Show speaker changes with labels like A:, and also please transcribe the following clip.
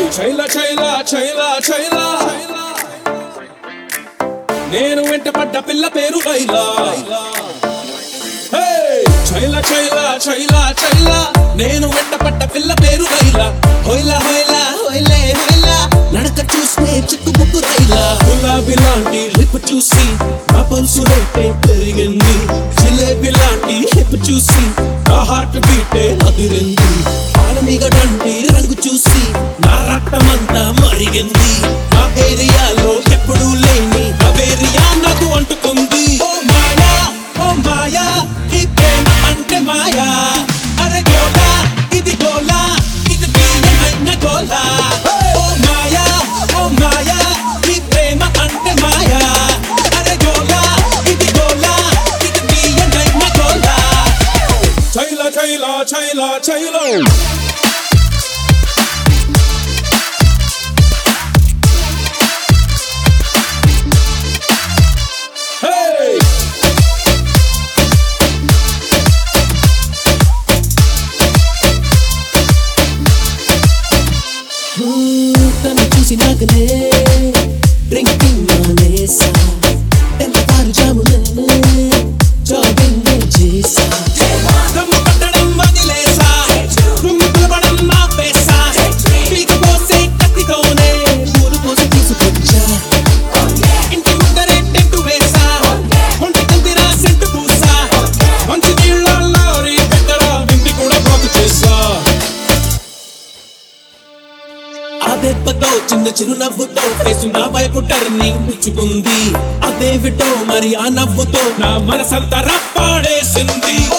A: చైల చైల చైల చైల నేను వెంటపడ్డ పిల్ల పేరు లైలా హే! చైల చైల చైల చైల నేను వెంటపడ్డ పిల్ల పేరు లైలా హోయిలా హోయిలా హోయిలే హోయిలా నడక చూస్తే చిక్కుబుక్కు రైలా గులాబీ లాంటి లిప్ చూసి నా పల్సు రేటే పెరిగింది జిలేబీ లాంటి హిప్ చూసి నా హార్ట్ బీటే అదిరింది పాలమిగడంటి రంగు చూసి నా రక్తమంతా మరిగింది నా ఏరియాలో ఎప్పుడూ లేని అవేరియా నాకు అంటుకుంది ఓ మాయా ఓ మాయా ఈ ప్రేమ అంటే మాయా అరే గోలా ఇది గోలా ఇది తీయమైన గోలా ఓ మాయా ఓ మాయా ఈ ప్రేమ అంటే మాయా అరే గోలా ఇది గోలా ఇది తీయమైన గోలా చైల చైల చైల చైల Hey!
B: తను చూసి నాకలే డ్రింకింగ్ మానేసా తెల్లవారు జామునే జాగింగ్ చేసా
A: దమ్ము పట్టడం వదిలేసా రుమ్ము పిలవడం ఆపేసా పీక పోసే కత్తితోనే
B: పూలు పోసి తీసుకొచ్చా
A: ఇంటి ముందరే టెంటు వేసా ఒంటి కందిరా సెంటు పూసా మంచి నీళ్ళల్లో రీ పెట్టరా వింటి కూడా బ్లాక్ చేసా ఆ దెబ్బతో చిన్న చిరునవ్వుతో ఫేసు నా వైపు టర్నింగ్ ఇచ్చుకుంది అదే విటో మరి ఆ నవ్వుతో నా మనసంతా రప్పాడేసింది ఓ